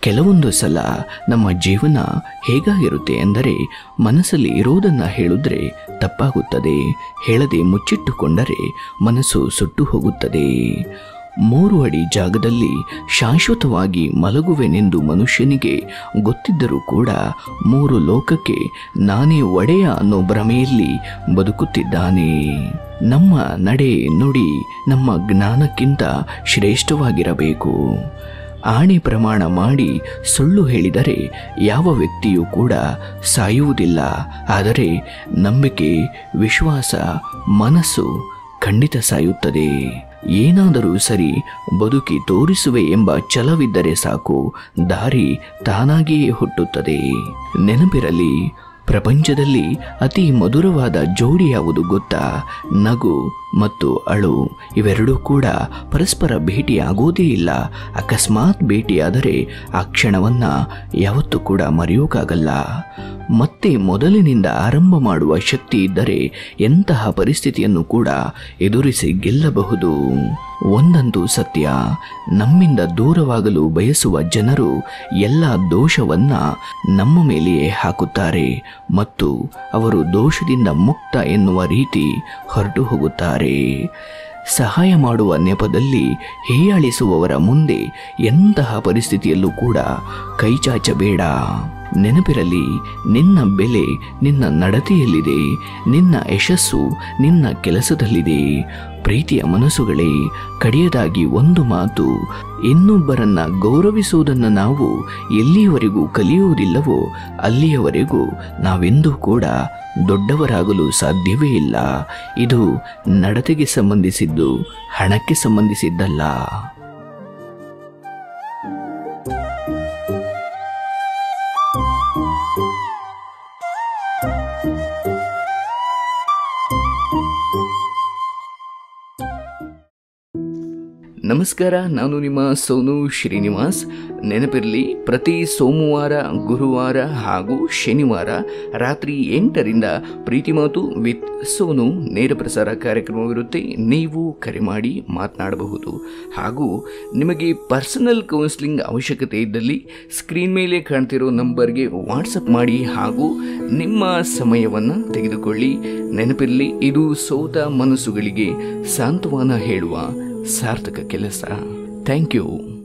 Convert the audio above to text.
ಕೆಲವೊಂದು ಸಲ ನಮ್ಮ ಜೀವನ ಹೇಗಾಗಿರುತ್ತೆ ಎಂದರೆ ಮನಸ್ಸಲ್ಲಿ ಇರೋದನ್ನು ಹೇಳಿದ್ರೆ ತಪ್ಪಾಗುತ್ತದೆ ಹೇಳದೆ ಮುಚ್ಚಿಟ್ಟುಕೊಂಡರೆ ಮನಸ್ಸು ಸುಟ್ಟು ಹೋಗುತ್ತದೆ ಮೂರು ಅಡಿ ಜಾಗದಲ್ಲಿ ಶಾಶ್ವತವಾಗಿ ಮಲಗುವೆನೆಂದು ಮನುಷ್ಯನಿಗೆ ಗೊತ್ತಿದ್ದರೂ ಕೂಡ ಮೂರು ಲೋಕಕ್ಕೆ ನಾನೇ ಒಡೆಯ ಅನ್ನೋ ಭ್ರಮೆಯಲ್ಲಿ ಬದುಕುತ್ತಿದ್ದಾನೆ ನಮ್ಮ ನಡೆ ನುಡಿ ನಮ್ಮ ಜ್ಞಾನಕ್ಕಿಂತ ಶ್ರೇಷ್ಠವಾಗಿರಬೇಕು ಆಣೆ ಪ್ರಮಾಣ ಮಾಡಿ ಸುಳ್ಳು ಹೇಳಿದರೆ ಯಾವ ವ್ಯಕ್ತಿಯೂ ಕೂಡ ಸಾಯುವುದಿಲ್ಲ ಆದರೆ ನಂಬಿಕೆ ವಿಶ್ವಾಸ ಮನಸ್ಸು ಖಂಡಿತ ಸಾಯುತ್ತದೆ ಏನಾದರೂ ಸರಿ ಬದುಕಿ ತೋರಿಸುವೆ ಎಂಬ ಛಲವಿದ್ದರೆ ಸಾಕು ದಾರಿ ತಾನಾಗಿಯೇ ಹುಟ್ಟುತ್ತದೆ ನೆನಪಿರಲಿ ಪ್ರಪಂಚದಲ್ಲಿ ಅತಿ ಮಧುರವಾದ ಜೋಡಿ ಯಾವುದು ಗೊತ್ತಾ ನಗು ಮತ್ತು ಅಳು ಇವೆರಡೂ ಕೂಡ ಪರಸ್ಪರ ಭೇಟಿಯಾಗೋದೇ ಇಲ್ಲ ಅಕಸ್ಮಾತ್ ಭೇಟಿಯಾದರೆ ಆ ಕ್ಷಣವನ್ನು ಯಾವತ್ತೂ ಕೂಡ ಮರೆಯೋಕ್ಕಾಗಲ್ಲ ಮತ್ತೆ ಮೊದಲಿನಿಂದ ಆರಂಭ ಮಾಡುವ ಶಕ್ತಿ ಇದ್ದರೆ ಎಂತಹ ಪರಿಸ್ಥಿತಿಯನ್ನು ಕೂಡ ಎದುರಿಸಿ ಗೆಲ್ಲಬಹುದು ಒಂದಂತೂ ಸತ್ಯ ನಮ್ಮಿಂದ ದೂರವಾಗಲು ಬಯಸುವ ಜನರು ಎಲ್ಲ ದೋಷವನ್ನ ನಮ್ಮ ಮೇಲೆಯೇ ಹಾಕುತ್ತಾರೆ ಮತ್ತು ಅವರು ದೋಷದಿಂದ ಮುಕ್ತ ಎನ್ನುವ ರೀತಿ ಹೊರಟು ಹೋಗುತ್ತಾರೆ ಸಹಾಯ ಮಾಡುವ ನೆಪದಲ್ಲಿ ಹೀಯಾಳಿಸುವವರ ಮುಂದೆ ಎಂತಹ ಪರಿಸ್ಥಿತಿಯಲ್ಲೂ ಕೂಡ ಕೈಚಾಚಬೇಡ ನೆನಪಿರಲಿ ನಿನ್ನ ಬೆಲೆ ನಿನ್ನ ನಡತೆಯಲ್ಲಿದೆ ನಿನ್ನ ಯಶಸ್ಸು ನಿನ್ನ ಕೆಲಸದಲ್ಲಿದೆ ಪ್ರೀತಿಯ ಮನಸ್ಸುಗಳೇ ಕಡೆಯದಾಗಿ ಒಂದು ಮಾತು ಇನ್ನೊಬ್ಬರನ್ನ ಗೌರವಿಸುವುದನ್ನು ನಾವು ಎಲ್ಲಿಯವರೆಗೂ ಕಲಿಯುವುದಿಲ್ಲವೋ ಅಲ್ಲಿಯವರೆಗೂ ನಾವೆಂದೂ ಕೂಡ ದೊಡ್ಡವರಾಗಲು ಸಾಧ್ಯವೇ ಇಲ್ಲ ಇದು ನಡತೆಗೆ ಸಂಬಂಧಿಸಿದ್ದು ಹಣಕ್ಕೆ ಸಂಬಂಧಿಸಿದ್ದಲ್ಲ ನಮಸ್ಕಾರ ನಾನು ನಿಮ್ಮ ಸೋನು ಶ್ರೀನಿವಾಸ್ ನೆನಪಿರಲಿ ಪ್ರತಿ ಸೋಮವಾರ ಗುರುವಾರ ಹಾಗೂ ಶನಿವಾರ ರಾತ್ರಿ ಎಂಟರಿಂದ ಪ್ರೀತಿ ಮಾತು ವಿತ್ ಸೋನು ನೇರ ಪ್ರಸಾರ ಕಾರ್ಯಕ್ರಮವಿರುತ್ತೆ ನೀವು ಕರೆ ಮಾಡಿ ಮಾತನಾಡಬಹುದು ಹಾಗೂ ನಿಮಗೆ ಪರ್ಸನಲ್ ಕೌನ್ಸಿಲಿಂಗ್ ಅವಶ್ಯಕತೆ ಇದ್ದಲ್ಲಿ ಸ್ಕ್ರೀನ್ ಮೇಲೆ ಕಾಣ್ತಿರೋ ನಂಬರ್ಗೆ ವಾಟ್ಸಪ್ ಮಾಡಿ ಹಾಗೂ ನಿಮ್ಮ ಸಮಯವನ್ನು ತೆಗೆದುಕೊಳ್ಳಿ ನೆನಪಿರಲಿ ಇದು ಸೋತ ಮನಸ್ಸುಗಳಿಗೆ ಸಾಂತ್ವನ ಹೇಳುವ ಸಾರ್ಥಕ ಕೆಲಸ ಥ್ಯಾಂಕ್ ಯು